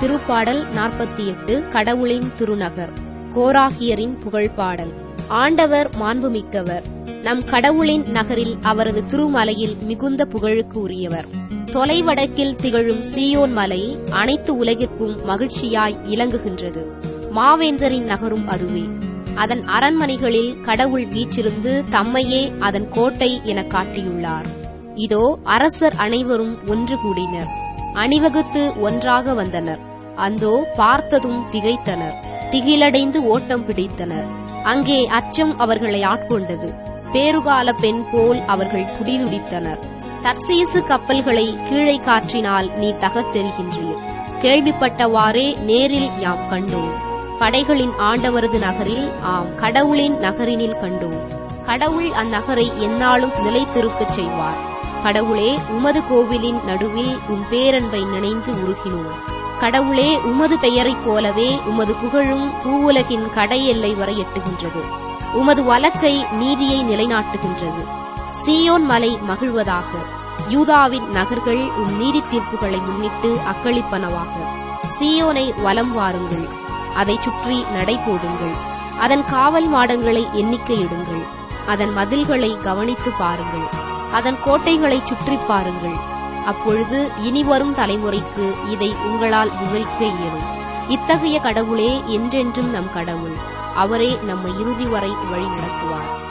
திருப்பாடல் நாற்பத்தி எட்டு கடவுளின் திருநகர் கோராகியரின் புகழ்பாடல் ஆண்டவர் மாண்புமிக்கவர் நம் கடவுளின் நகரில் அவரது திருமலையில் மிகுந்த புகழுக்கு உரியவர் தொலைவடக்கில் திகழும் சீயோன் மலை அனைத்து உலகிற்கும் மகிழ்ச்சியாய் இலங்குகின்றது மாவேந்தரின் நகரும் அதுவே அதன் அரண்மனைகளில் கடவுள் வீற்றிருந்து தம்மையே அதன் கோட்டை என காட்டியுள்ளார் இதோ அரசர் அனைவரும் ஒன்று கூடினர் அணிவகுத்து ஒன்றாக வந்தனர் அந்தோ பார்த்ததும் திகைத்தனர் திகிலடைந்து ஓட்டம் பிடித்தனர் அங்கே அச்சம் அவர்களை ஆட்கொண்டது பேறுகால பெண் போல் அவர்கள் துடிதுடித்தனர் தர்சீசு கப்பல்களை கீழே காற்றினால் நீ தகத்தெறிகின்றீர் கேள்விப்பட்டவாறே நேரில் யாம் கண்டோம் படைகளின் ஆண்டவரது நகரில் ஆம் கடவுளின் நகரினில் கண்டோம் கடவுள் அந்நகரை எந்நாளும் நிலைத்திருக்கச் செய்வார் கடவுளே உமது கோவிலின் நடுவில் உம் பேரன்பை நினைந்து உருகினோம் கடவுளே உமது பெயரைப் போலவே உமது புகழும் பூவுலகின் கடை எல்லை வரை எட்டுகின்றது உமது வழக்கை நீதியை நிலைநாட்டுகின்றது சீயோன் மலை மகிழ்வதாக யூதாவின் நகர்கள் உம் நீதி தீர்ப்புகளை முன்னிட்டு அக்களிப்பனவாக சீயோனை வலம் வாருங்கள் அதை சுற்றி நடை போடுங்கள் அதன் காவல் மாடங்களை எண்ணிக்கையிடுங்கள் அதன் மதில்களை கவனித்து பாருங்கள் அதன் கோட்டைகளை சுற்றி பாருங்கள் அப்பொழுது இனிவரும் தலைமுறைக்கு இதை உங்களால் விவரிக்க இயலும் இத்தகைய கடவுளே என்றென்றும் நம் கடவுள் அவரே நம்மை இறுதி வரை வழி நடத்துவார்